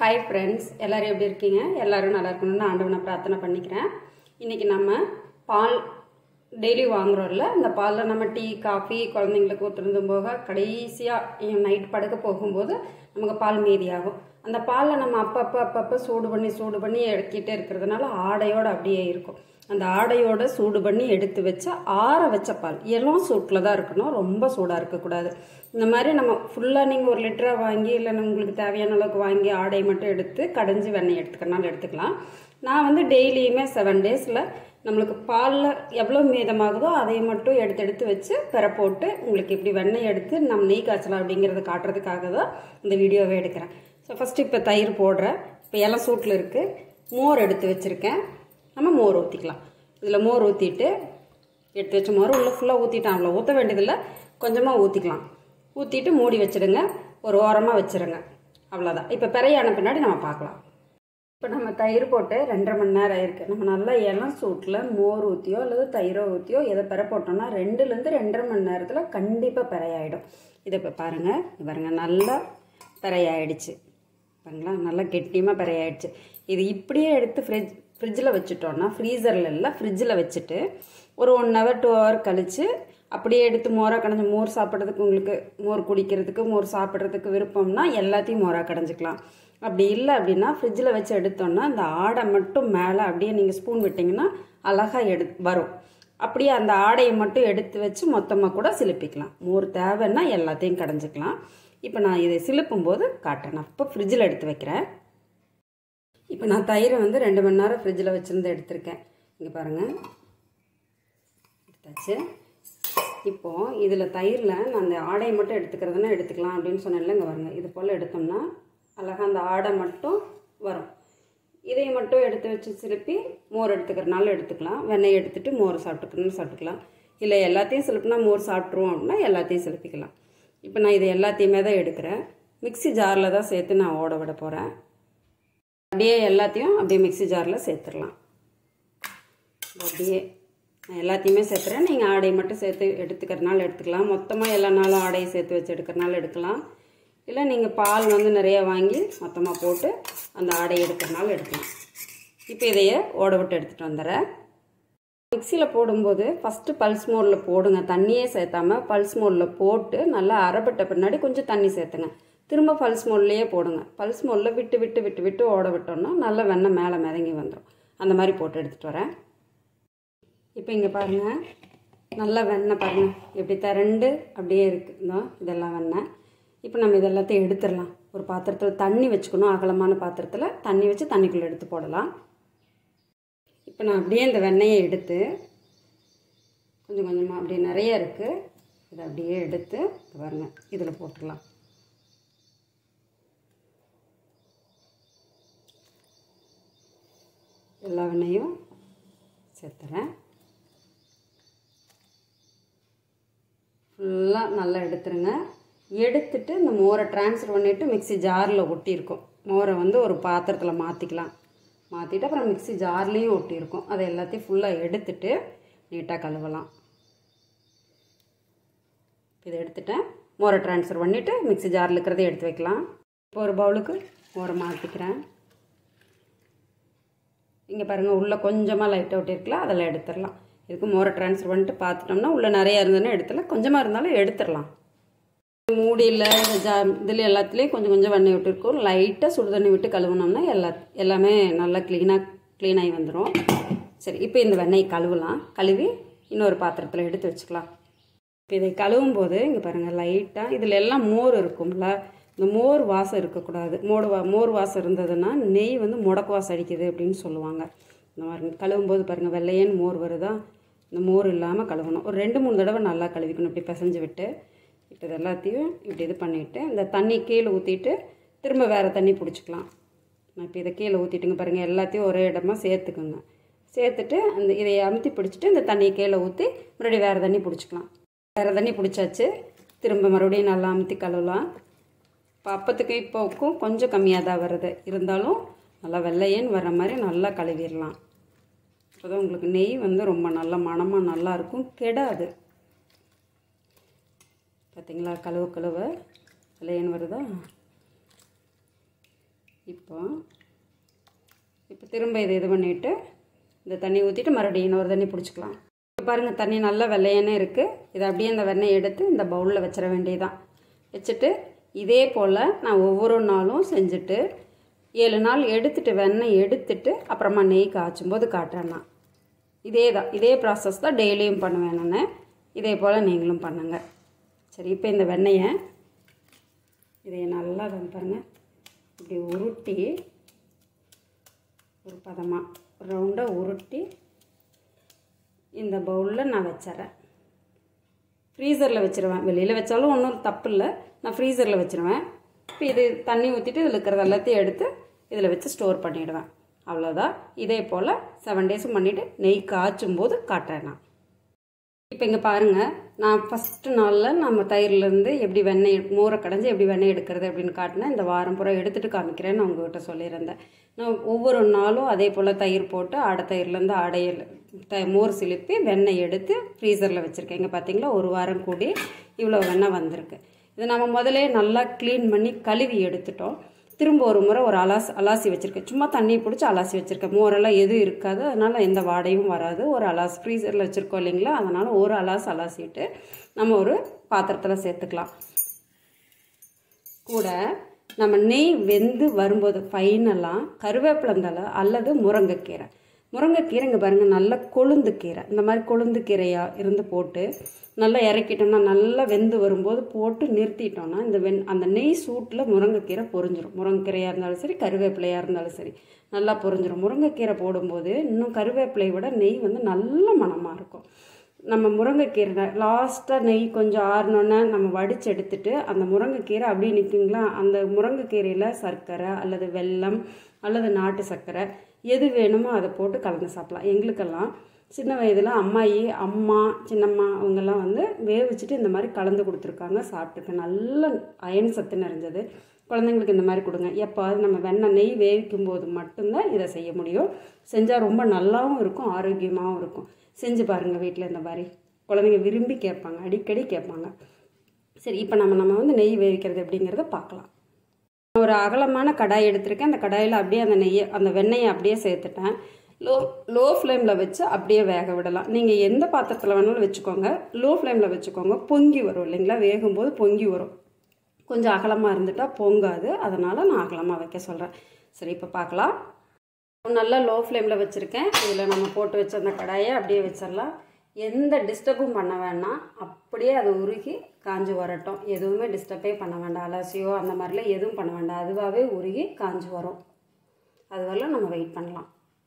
hi friends எல்லாரும் எப்படி இருக்கீங்க எல்லாரும் நல்லா இருக்கணும்னு ஆண்டவனை பிரார்த்தனை பண்ணிக்கிறேன் இன்றைக்கி நம்ம பால் டெய்லி வாங்குறோம்ல அந்த பாலில் நம்ம டீ காஃபி குழந்தைங்களுக்கு ஊற்றுறதும் போக கடைசியாக நைட் படுக்க போகும்போது நமக்கு பால் மீதியாகும் அந்த பாலில் நம்ம அப்பப்போ அப்பப்போ சூடு பண்ணி சூடு பண்ணி எடுக்கிட்டே இருக்கிறதுனால ஆடையோடு அப்படியே இருக்கும் அந்த ஆடையோட சூடு பண்ணி எடுத்து வச்ச ஆற வச்ச பால் எல்லாம் சூட்டில் தான் இருக்கணும் ரொம்ப சூடாக இருக்கக்கூடாது இந்த மாதிரி நம்ம ஃபுல்லாக நீங்கள் ஒரு லிட்டராக வாங்கி இல்லை உங்களுக்கு தேவையான அளவுக்கு வாங்கி ஆடை மட்டும் எடுத்து கடைஞ்சி வெண்ணெய் எடுத்துக்கனாலும் எடுத்துக்கலாம் நான் வந்து டெய்லியுமே செவன் டேஸில் நம்மளுக்கு பாலில் எவ்வளோ மீதமாகுதோ அதை மட்டும் எடுத்து எடுத்து வச்சு பெற போட்டு உங்களுக்கு இப்படி வெண்ணெய் எடுத்து நம்ம நெய் காய்ச்சலாம் அப்படிங்கிறத காட்டுறதுக்காக தான் இந்த வீடியோவை எடுக்கிறேன் ஸோ ஃபஸ்ட்டு இப்போ தயிர் போடுறேன் இப்போ எல்லாம் சூட்டில் இருக்குது மோர் எடுத்து வச்சுருக்கேன் நம்ம மோர் ஊற்றிக்கலாம் இதில் மோர் ஊற்றிட்டு எடுத்து வச்ச மோர் உள்ளே ஃபுல்லாக ஊற்றிட்டேன் அவ்வளோ ஊற்ற வேண்டியதில்லை கொஞ்சமாக ஊற்றிக்கலாம் ஊற்றிட்டு மூடி வச்சுடுங்க ஒரு ஓரமாக வச்சுருங்க அவ்வளோதான் இப்போ பெறையான பின்னாடி நம்ம பார்க்கலாம் இப்போ நம்ம தயிர் போட்டு ரெண்டரை மணி நேரம் ஆயிருக்கு நம்ம நல்லா இளம் சூட்டில் மோர் ஊற்றியோ அல்லது தயிரோ ஊற்றியோ எதை பெற போட்டோம்னா ரெண்டுலேருந்து ரெண்டரை மணி நேரத்தில் கண்டிப்பாக பெறையாயிடும் இதை இப்போ பாருங்கள் பாருங்கள் நல்லா பெறையாயிடுச்சு பாருங்களா நல்லா கெட்டியமாக பெறையாயிடுச்சு இது இப்படியே எடுத்து ஃப்ரிட்ஜ் ஃப்ரிட்ஜில் வச்சுட்டோன்னா ஃப்ரீசரில் இல்லை ஃப்ரிட்ஜில் வச்சுட்டு ஒரு ஒன் ஹவர் டூ ஹவர் கழித்து அப்படியே எடுத்து மோராக கடைஞ்சி மோர் சாப்பிட்றதுக்கு உங்களுக்கு மோர் குடிக்கிறதுக்கு மோர் சாப்பிட்றதுக்கு விருப்பம்னா எல்லாத்தையும் மோராக கடைஞ்சிக்கலாம் அப்படி இல்லை அப்படின்னா ஃப்ரிட்ஜில் வச்சு எடுத்தோன்னா அந்த ஆடை மட்டும் மேலே அப்படியே நீங்கள் ஸ்பூன் விட்டிங்கன்னா அழகாக எடு வரும் அப்படியே அந்த ஆடையை மட்டும் எடுத்து வச்சு மொத்தமாக கூட சிலுப்பிக்கலாம் மோர் தேவைன்னா எல்லாத்தையும் கடைஞ்சிக்கலாம் இப்போ நான் இதை சிலுப்பும் போது காட்டுறேன் நான் இப்போ ஃப்ரிட்ஜில் எடுத்து வைக்கிறேன் இப்போ நான் தயிரை வந்து ரெண்டு மணி நேரம் ஃப்ரிட்ஜில் வச்சுருந்து எடுத்திருக்கேன் இங்கே பாருங்கள் எடுத்தாச்சு இப்போது இதில் தயிரில் நான் அந்த ஆடையை மட்டும் எடுத்துக்கிறதுனா எடுத்துக்கலாம் அப்படின்னு சொன்னேன்ல இங்கே வருங்க இது போல் எடுத்தோம்னா அழகாக அந்த ஆடை மட்டும் வரும் இதை மட்டும் எடுத்து வச்சு சிலுப்பி மோர் எடுத்துக்கிறனால எடுத்துக்கலாம் வெண்ணெய் எடுத்துகிட்டு மோர் சாப்பிட்டுக்கணும்னு சாப்பிட்டுக்கலாம் இல்லை எல்லாத்தையும் சிலுப்புனா மோர் சாப்பிட்ருவோம் அப்படின்னா எல்லாத்தையும் சிலுப்பிக்கலாம் இப்போ நான் இது எல்லாத்தையுமே தான் எடுக்கிறேன் மிக்சி ஜாரில் தான் சேர்த்து நான் ஓட விட போகிறேன் அப்படியே எல்லாத்தையும் அப்படியே மிக்சி ஜாரில் சேர்த்துடலாம் அப்படியே நான் எல்லாத்தையுமே சேர்த்துறேன் நீங்கள் ஆடையை மட்டும் சேர்த்து எடுத்துக்கிறனால எடுத்துக்கலாம் மொத்தமாக எல்லா நாளும் ஆடையை சேர்த்து வச்சு எடுக்கிறனால எடுக்கலாம் இல்லை நீங்கள் பால் வந்து நிறைய வாங்கி மொத்தமாக போட்டு அந்த ஆடையை எடுக்கிறனால எடுக்கலாம் இப்போ இதையே ஓட விட்டு எடுத்துகிட்டு வந்துடுறேன் மிக்சியில் போடும்போது ஃபஸ்ட்டு பல்ஸ் மோடில் போடுங்க தண்ணியே சேர்த்தாம பல்ஸ் மோடில் போட்டு நல்லா அரைப்பட்ட பின்னாடி கொஞ்சம் தண்ணி சேர்த்துங்க திரும்ப பல்ஸ் மோட்லேயே போடுங்க பல்ஸ் மோடில் விட்டு விட்டு விட்டு விட்டு ஓட விட்டோம்னா நல்லா வெண்ணெய் மேலே மிதங்கி வந்துடும் அந்த மாதிரி போட்டு எடுத்துகிட்டு வரேன் இப்போ இங்கே பாருங்கள் நல்லா வெண்ணெய் பாருங்கள் எப்படி திரண்டு அப்படியே இருக்குதோ இதெல்லாம் வெண்ணெய் இப்போ நம்ம இதெல்லாத்தையும் எடுத்துடலாம் ஒரு பாத்திரத்தில் தண்ணி வச்சுக்கணும் அகலமான பாத்திரத்தில் தண்ணி வச்சு தண்ணிக்குள்ளே எடுத்து போடலாம் இப்போ நான் அப்படியே இந்த வெண்ணெயை எடுத்து கொஞ்சம் கொஞ்சமாக அப்படியே நிறைய இருக்குது இதை அப்படியே எடுத்து பாருங்க இதில் போட்டுடலாம் எல்லா வெண்ணையும் சேர்த்துறேன் ஃபுல்லாக நல்லா எடுத்துருங்க எடுத்துட்டு இந்த மோரை ட்ரான்ஸ்ஃபர் பண்ணிவிட்டு மிக்சி ஜாரில் ஒட்டியிருக்கோம் மோரை வந்து ஒரு பாத்திரத்தில் மாற்றிக்கலாம் மாற்றிட்டு அப்புறம் மிக்சி ஜார்லேயும் ஒட்டியிருக்கோம் அதை எல்லாத்தையும் ஃபுல்லாக எடுத்துட்டு நீட்டாக கழுவலாம் இதை எடுத்துட்டேன் மோரை ட்ரான்ஸ்ஃபர் பண்ணிவிட்டு மிக்சி ஜாரில் இருக்கிறத எடுத்து வைக்கலாம் இப்போ ஒரு பவுலுக்கு மோரை மாற்றிக்கிறேன் இங்கே பாருங்கள் உள்ளே கொஞ்சமாக லைட் அவுட் இருக்கலாம் அதில் எடுத்துடலாம் இதுக்கு மோரை ட்ரான்ஸ்ஃபர் பண்ணிட்டு பார்த்துட்டோம்னா உள்ளே நிறையா இருந்ததுன்னா எடுத்துடலாம் கொஞ்சமாக இருந்தாலும் எடுத்துடலாம் மூடியில் ஜா இதில் எல்லாத்துலேயும் கொஞ்சம் கொஞ்சம் வெண்ணெய் விட்டுருக்கோம் லைட்டாக சுடு தண்ணி விட்டு கழுவுனோம்னா எல்லா எல்லாமே நல்லா க்ளீனாக க்ளீனாகி வந்துடும் சரி இப்போ இந்த வெண்ணெய் கழுவலாம் கழுவி இன்னொரு பாத்திரத்தில் எடுத்து வச்சுக்கலாம் இப்போ இதை கழுவும் போது இங்கே பாருங்கள் லைட்டாக இதில் எல்லாம் மோர் இருக்கும்ல இந்த மோர் வாசம் இருக்கக்கூடாது மோடு வா மோர் வாசம் இருந்ததுன்னா நெய் வந்து முடக்கு வாசம் அடிக்குது அப்படின்னு சொல்லுவாங்க இந்த மாதிரி கழுவும் போது பாருங்கள் வெள்ளையன்னு மோர் வருதா இந்த மோர் இல்லாமல் கழுவணும் ஒரு ரெண்டு மூணு தடவை நல்லா கழுவிக்கணும் இப்படி பிசைஞ்சு விட்டு இப்போ இது எல்லாத்தையும் இப்படி இது பண்ணிவிட்டு இந்த தண்ணி கீழே ஊற்றிட்டு திரும்ப வேறு தண்ணி பிடிச்சிக்கலாம் நான் இப்போ இதை கீழே ஊற்றிட்டுங்க பாருங்கள் எல்லாத்தையும் ஒரே இடமா சேர்த்துக்குங்க சேர்த்துட்டு அந்த இதை அமுத்தி பிடிச்சிட்டு இந்த தண்ணியை கீழே ஊற்றி மறுபடியும் வேறு தண்ணி பிடிச்சிக்கலாம் வேறு தண்ணி பிடிச்சாச்சு திரும்ப மறுபடியும் நல்லா அமுத்தி கழுவலாம் இப்போ அப்பத்துக்கு இப்போவுக்கும் கொஞ்சம் கம்மியாக தான் வருது இருந்தாலும் நல்லா வெள்ளையேன்னு வர்ற மாதிரி நல்லா கழுவிடலாம் அப்போ தான் உங்களுக்கு நெய் வந்து ரொம்ப நல்ல மணமாக நல்லாயிருக்கும் கெடாது பார்த்தீங்களா கழுவ கழுவ வெள்ளையன்னு வருதா இப்போ இப்போ திரும்ப இதை இது பண்ணிவிட்டு இந்த தண்ணி ஊற்றிட்டு மறுபடியும் இன்னொரு தண்ணி பிடிச்சிக்கலாம் இப்போ பாருங்கள் தண்ணி நல்லா வெள்ளையானே இருக்குது இதை அப்படியே இந்த வெண்ணெய் எடுத்து இந்த பவுலில் வச்சிட வேண்டியதான் வச்சுட்டு இதே போல் நான் ஒவ்வொரு நாளும் செஞ்சுட்டு ஏழு நாள் எடுத்துட்டு வெண்ணெய் எடுத்துட்டு அப்புறமா நெய் காய்ச்சும் போது காட்டுறேன் நான் இதே தான் இதே ப்ராசஸ் தான் டெய்லியும் பண்ணுவேன் நான் இதே போல் நீங்களும் பண்ணுங்கள் சரி இப்போ இந்த வெண்ணெயை இதை நல்லா தான் பாருங்கள் இப்படி உருட்டி ஒரு பதமாக ரவுண்டாக உருட்டி இந்த பவுலில் நான் வச்சிட்றேன் ஃப்ரீசரில் வச்சுருவேன் வெளியில் வச்சாலும் ஒன்றும் தப்பு இல்லை நான் ஃப்ரீசரில் வச்சுருவேன் இப்போ இது தண்ணி ஊற்றிட்டு இதில் இருக்கிறது எல்லாத்தையும் எடுத்து இதில் வச்சு ஸ்டோர் பண்ணிவிடுவேன் அவ்வளோதான் இதே போல் செவன் டேஸும் பண்ணிவிட்டு நெய் காய்ச்சும் போது காட்டுறேன் நான் இப்போ இங்கே பாருங்கள் நான் ஃபஸ்ட்டு நாளில் நம்ம தயிர்லேருந்து எப்படி வெண்ணெய் மோரை கடைஞ்சி எப்படி வெண்ணெய் எடுக்கிறது அப்படின்னு காட்டினேன் இந்த வாரம் பூரா எடுத்துகிட்டு காமிக்கிறேன்னு உங்ககிட்ட சொல்லியிருந்தேன் நான் ஒவ்வொரு நாளும் அதே போல் தயிர் போட்டு ஆடை தயிர்லேருந்து ஆடையில் த மோர் சிலிப்பி வெண்ணெய் எடுத்து ஃப்ரீசரில் வச்சுருக்கேன் இங்கே பார்த்தீங்களா ஒரு வாரம் கூடி இவ்வளோ வெண்ணெய் வந்திருக்கு இது நம்ம முதலே நல்லா க்ளீன் பண்ணி கழுவி எடுத்துட்டோம் திரும்ப ஒரு முறை ஒரு அலாசி அலாசி வச்சுருக்கேன் சும்மா தண்ணி பிடிச்சி அலாசி வச்சுருக்கேன் மோரெல்லாம் எதுவும் இருக்காது அதனால் எந்த வாடையும் வராது ஒரு அலாஸ் ஃப்ரீசரில் வச்சுருக்கோம் இல்லைங்களா அதனால் ஒரு அலாஸ் அலாசிட்டு நம்ம ஒரு பாத்திரத்தில் சேர்த்துக்கலாம் கூட நம்ம நெய் வெந்து வரும்போது ஃபைனலாக கருவேப்பிலந்தலை அல்லது முருங்கைக்கீரை முருங்கைக்கீரை இங்கே பாருங்கள் நல்ல கொழுந்து கீரை இந்த மாதிரி கொழுந்து கீரையாக இருந்து போட்டு நல்லா இறக்கிட்டோம்னா நல்லா வெந்து வரும்போது போட்டு நிறுத்திட்டோம்னா இந்த வெண் அந்த நெய் சூட்டில் முருங்கைக்கீரை பொரிஞ்சிரும் முருங்கைக்கீரையாக இருந்தாலும் சரி கருவேப்பிலையாக இருந்தாலும் சரி நல்லா பொரிஞ்சிரும் முருங்கைக்கீரை போடும்போது இன்னும் கருவேப்பிலையை விட நெய் வந்து நல்ல மணமாக இருக்கும் நம்ம முருங்கைக்கீரை லாஸ்ட்டாக நெய் கொஞ்சம் ஆறினோன்னே நம்ம வடித்து எடுத்துட்டு அந்த முருங்கைக்கீரை அப்படியே நிற்குங்களா அந்த முருங்கைக்கீரையில் சர்க்கரை அல்லது வெல்லம் அல்லது நாட்டு சர்க்கரை எது வேணுமோ அதை போட்டு கலந்து சாப்பிடலாம் எங்களுக்கெல்லாம் சின்ன வயதில் அம்மாயி அம்மா சின்னம்மா அவங்கெல்லாம் வந்து வேவிச்சிட்டு இந்த மாதிரி கலந்து கொடுத்துருக்காங்க சாப்பிட்டுருக்கேன் நல்ல அயன் சத்து நிறைஞ்சது குழந்தைங்களுக்கு இந்த மாதிரி கொடுங்க எப்போது நம்ம வெண்ணெய் நெய் வேவிக்கும் போது மட்டும்தான் இதை செய்ய முடியும் செஞ்சால் ரொம்ப நல்லாவும் இருக்கும் ஆரோக்கியமாகவும் இருக்கும் செஞ்சு பாருங்கள் வீட்டில் இந்த மாதிரி குழந்தைங்க விரும்பி கேட்பாங்க அடிக்கடி கேட்பாங்க சரி இப்போ நம்ம நம்ம வந்து நெய் வேவிக்கிறது எப்படிங்கிறத பார்க்கலாம் ஒரு அகலமான கடாய் எடுத்திருக்கேன் அந்த கடாயில் அப்படியே அந்த நெய்யை அந்த வெண்ணெயை அப்படியே சேர்த்துட்டேன் லோ லோ ஃப்ளேமில் வச்சு அப்படியே வேக விடலாம் நீங்கள் எந்த பாத்திரத்தில் வேணாலும் வச்சுக்கோங்க லோ ஃப்ளேமில் வச்சுக்கோங்க பொங்கி வரும் இல்லைங்களா வேகும்போது பொங்கி வரும் கொஞ்சம் அகலமாக இருந்துட்டால் பொங்காது அதனால் நான் அகலமாக வைக்க சொல்கிறேன் சரி இப்போ பார்க்கலாம் நல்லா லோ ஃப்ளேமில் வச்சுருக்கேன் இதில் நம்ம போட்டு வச்ச அந்த கடாயை அப்படியே வச்சிடலாம் எந்த டிஸ்டர்பும் பண்ண வேண்டாம் அப்படியே அது உருகி காஞ்சு வரட்டும் எதுவுமே டிஸ்டர்பே பண்ண வேண்டாம் அலசியோ அந்த மாதிரிலாம் எதுவும் பண்ண வேண்டாம் அதுவாகவே உருகி காஞ்சு வரும் அது வரலாம் நம்ம வெயிட் பண்ணலாம்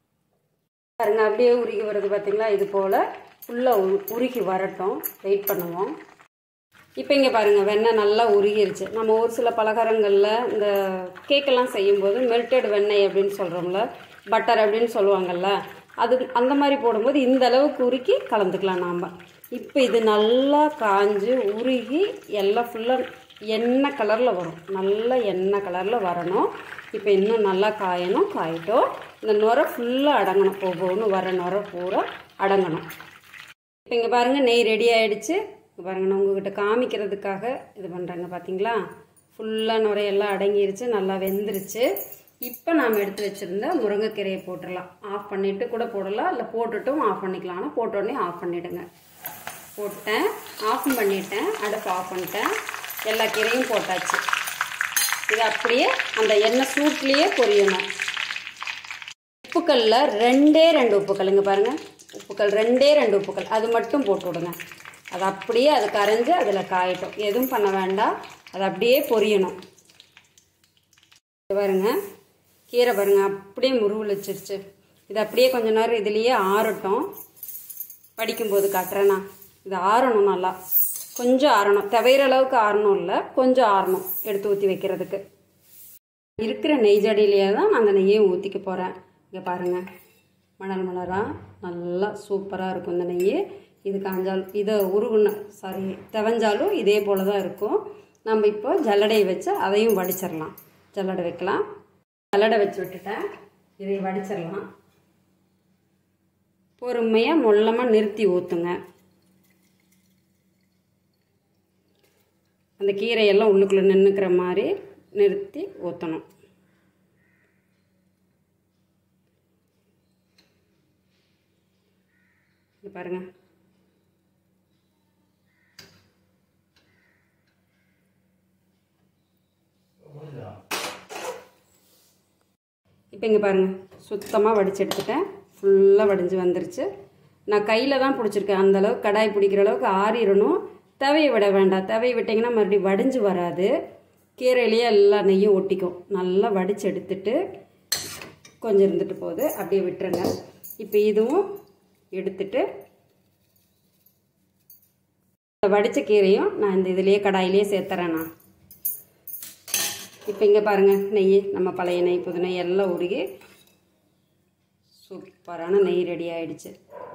பாருங்க அப்படியே உருகி வருது பார்த்தீங்களா இது போல் ஃபுல்லாக உருகி வரட்டும் வெயிட் பண்ணுவோம் இப்போ இங்கே பாருங்கள் வெண்ணெய் நல்லா உருகிருச்சு நம்ம ஒரு சில பலகாரங்களில் இந்த கேக்கெல்லாம் செய்யும்போது மெல்டட் வெண்ணெய் அப்படின்னு சொல்கிறோம்ல பட்டர் அப்படின்னு சொல்லுவாங்கல்ல அது அந்த மாதிரி போடும்போது இந்த அளவுக்கு உருக்கி கலந்துக்கலாம் நாம் இப்போ இது நல்லா காஞ்சு உருகி எல்லாம் ஃபுல்லாக எண்ணெய் கலரில் வரும் நல்ல எண்ணெய் கலரில் வரணும் இப்போ இன்னும் நல்லா காயணும் காயட்டும் இந்த நுரை ஃபுல்லாக அடங்கணும் ஒவ்வொன்றும் வர நுரை பூரா அடங்கணும் இப்போ இங்கே பாருங்கள் நெய் ரெடி ஆகிடுச்சு இங்கே பாருங்கள் நான் உங்ககிட்ட காமிக்கிறதுக்காக இது பண்ணுறேங்க பார்த்தீங்களா ஃபுல்லாக நுரையெல்லாம் அடங்கிருச்சு நல்லா வெந்துருச்சு இப்போ நாம் எடுத்து வச்சுருந்த முருங்கைக்கீரையை போட்டுடலாம் ஆஃப் பண்ணிவிட்டு கூட போடலாம் இல்லை போட்டுட்டும் ஆஃப் பண்ணிக்கலாம் ஆனால் போட்டோடனே ஆஃப் பண்ணிவிடுங்க போட்டேன் ஆஃப் பண்ணிட்டேன் அடுப்பு ஆஃப் பண்ணிட்டேன் எல்லா கீரையும் போட்டாச்சு இது அப்படியே அந்த எண்ணெய் சூட்லேயே பொரியணும் உப்புக்கல்ல ரெண்டே ரெண்டு உப்புக்கல் இங்கே பாருங்கள் உப்புக்கல் ரெண்டே ரெண்டு உப்புக்கல் அது மட்டும் போட்டு விடுங்க அது அப்படியே அது கரைஞ்சி அதில் காயட்டும் எதுவும் பண்ண வேண்டாம் அது அப்படியே பொரியணும் பாருங்க கீரை பாருங்க அப்படியே முருவளிச்சிருச்சு இது அப்படியே கொஞ்ச நேரம் இதுலேயே ஆறட்டும் படிக்கும்போது காட்டுறேண்ணா இது ஆறணும் நல்லா கொஞ்சம் ஆறணும் தவையிற அளவுக்கு ஆறணும் இல்லை கொஞ்சம் ஆறணும் எடுத்து ஊற்றி வைக்கிறதுக்கு இருக்கிற நெய் ஜடியிலேயே தான் நான் அந்த நெய்யை ஊற்றிக்க போகிறேன் இங்கே பாருங்கள் மணல் மலராக நல்லா சூப்பராக இருக்கும் இந்த நெய் இது காஞ்சாலும் இதை உருகுன சாரி தெவஞ்சாலும் இதே போல் தான் இருக்கும் நம்ம இப்போ ஜல்லடையை வச்சு அதையும் வடிச்சிடலாம் ஜல்லடை வைக்கலாம் ஜல்லடை வச்சு விட்டுட்டேன் இதை வடிச்சிடலாம் பொறுமையாக மொல்லமாக நிறுத்தி ஊற்றுங்க அந்த கீரையெல்லாம் உள்ளுக்குள்ளே நின்றுக்கிற மாதிரி நிறுத்தி ஊற்றணும் பாருங்கள் இப்போ இங்கே பாருங்கள் சுத்தமாக வடித்து எடுத்துட்டேன் ஃபுல்லாக வடிஞ்சு வந்துருச்சு நான் கையில் தான் பிடிச்சிருக்கேன் அந்தளவுக்கு கடாய் பிடிக்கிற அளவுக்கு ஆறிடணும் தவையை விட வேண்டாம் தவையை விட்டிங்கன்னா மறுபடியும் வடிஞ்சு வராது கீரையிலேயே எல்லா நெய்யும் ஒட்டிக்கும் நல்லா வடித்து எடுத்துட்டு கொஞ்சம் இருந்துட்டு போகுது அப்படியே விட்டுருங்க இப்போ இதுவும் எடுத்துட்டு வடித்த கீரையும் நான் இந்த இதுலேயே கடாயிலேயே சேர்த்துறேன் நான் இப்போ இங்கே பாருங்கள் நெய் நம்ம பழைய நெய் புது நெய் எல்லாம் உருகி சூப்பரான நெய் ரெடி ஆயிடுச்சு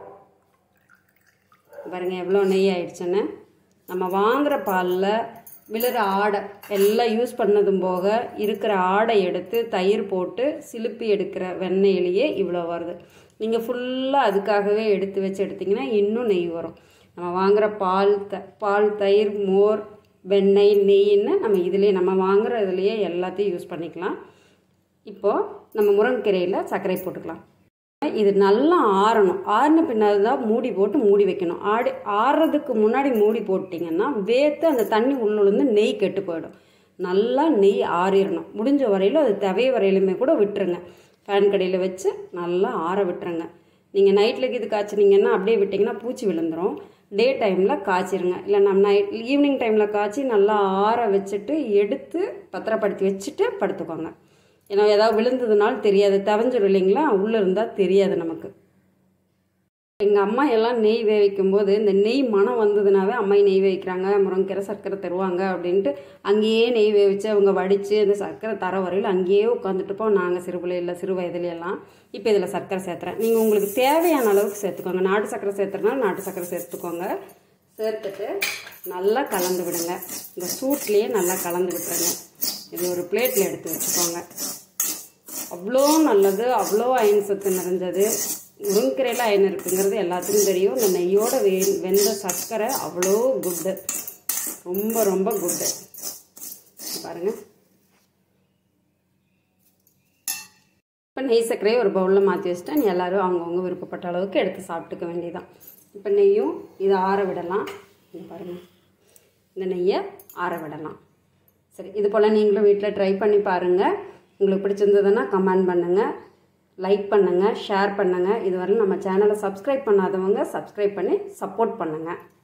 பாருங்கள் எவ்வளோ நெய் ஆயிடுச்சுன்னு நம்ம வாங்குகிற பாலில் விழுற ஆடை எல்லாம் யூஸ் பண்ணதும் போக இருக்கிற ஆடை எடுத்து தயிர் போட்டு சிலுப்பி எடுக்கிற வெண்ணெயிலேயே இவ்வளோ வருது நீங்கள் ஃபுல்லாக அதுக்காகவே எடுத்து வச்சு எடுத்திங்கன்னா இன்னும் நெய் வரும் நம்ம வாங்குகிற பால் த பால் தயிர் மோர் வெண்ணெய் நெய்ன்னு நம்ம இதிலே நம்ம வாங்குகிற இதுலேயே எல்லாத்தையும் யூஸ் பண்ணிக்கலாம் இப்போது நம்ம முருங்கைக்கீரையில் சர்க்கரை போட்டுக்கலாம் இது நல்லா ஆறணும் ஆறின பின்னாடி தான் மூடி போட்டு மூடி வைக்கணும் ஆடி ஆறுறதுக்கு முன்னாடி மூடி போட்டிங்கன்னா வேத்து அந்த தண்ணி உள்ளுலேருந்து நெய் கெட்டு போயிடும் நல்லா நெய் ஆறிடணும் முடிஞ்ச வரையிலும் அது தவைய வரையிலுமே கூட விட்டுருங்க ஃபேன் கடையில் வச்சு நல்லா ஆற விட்டுருங்க நீங்கள் நைட்டில் இது காய்ச்சினீங்கன்னா அப்படியே விட்டிங்கன்னா பூச்சி விழுந்துடும் டே டைமில் காய்ச்சிருங்க இல்லை நம்ம நைட் ஈவினிங் டைமில் காய்ச்சி நல்லா ஆற வச்சுட்டு எடுத்து பத்திரப்படுத்தி வச்சுட்டு படுத்துக்கோங்க ஏன்னா ஏதாவது விழுந்ததுனாலும் தெரியாது தவஞ்சிடும் இல்லைங்களா உள்ளே இருந்தால் தெரியாது நமக்கு எங்கள் அம்மா எல்லாம் நெய் வேவிக்கும் போது இந்த நெய் மனம் வந்ததுனாவே அம்மா நெய் வேவிக்கிறாங்க முருங்கீரை சர்க்கரை தருவாங்க அப்படின்ட்டு அங்கேயே நெய் வேவிச்சு அவங்க வடித்து அந்த சர்க்கரை தர வரையில் அங்கேயே உட்காந்துட்டுப்போம் நாங்கள் சிறு பிள்ளையில் சிறு வயதுலையெல்லாம் இப்போ இதில் சர்க்கரை சேர்த்துறேன் நீங்கள் உங்களுக்கு தேவையான அளவுக்கு சேர்த்துக்கோங்க நாட்டு சர்க்கரை சேர்த்துறதுனால நாட்டு சர்க்கரை சேர்த்துக்கோங்க சேர்த்துட்டு நல்லா கலந்து விடுங்க இந்த சூட்லேயே நல்லா கலந்து விட்டுருங்க இது ஒரு பிளேட்டில் எடுத்து வச்சுக்கோங்க அவ்வளோ நல்லது அவ்வளோ அயன் சத்து நிறைஞ்சது முருங்கீரையில் அயன் இருக்குங்கிறது எல்லாத்துக்கும் தெரியும் இந்த நெய்யோட வெ வெந்த சர்க்கரை அவ்வளோ குட்டு ரொம்ப ரொம்ப குட்டு பாருங்கள் இப்போ நெய் சர்க்கரையை ஒரு பவுலில் மாற்றி வச்சுட்டேன் எல்லோரும் அவங்கவுங்க விருப்பப்பட்ட அளவுக்கு எடுத்து சாப்பிட்டுக்க வேண்டியதான் இப்போ நெய்யும் இதை ஆற விடலாம் இங்க பாருங்கள் இந்த நெய்யை ஆற விடலாம் சரி இது போல் நீங்களும் வீட்டில் ட்ரை பண்ணி பாருங்கள் உங்களுக்கு பிடிச்சிருந்ததுன்னா கமெண்ட் பண்ணுங்கள் லைக் பண்ணுங்கள் ஷேர் பண்ணுங்கள் இதுவரை நம்ம சேனலை சப்ஸ்கிரைப் பண்ணாதவங்க சப்ஸ்கிரைப் பண்ணி சப்போர்ட் பண்ணுங்கள்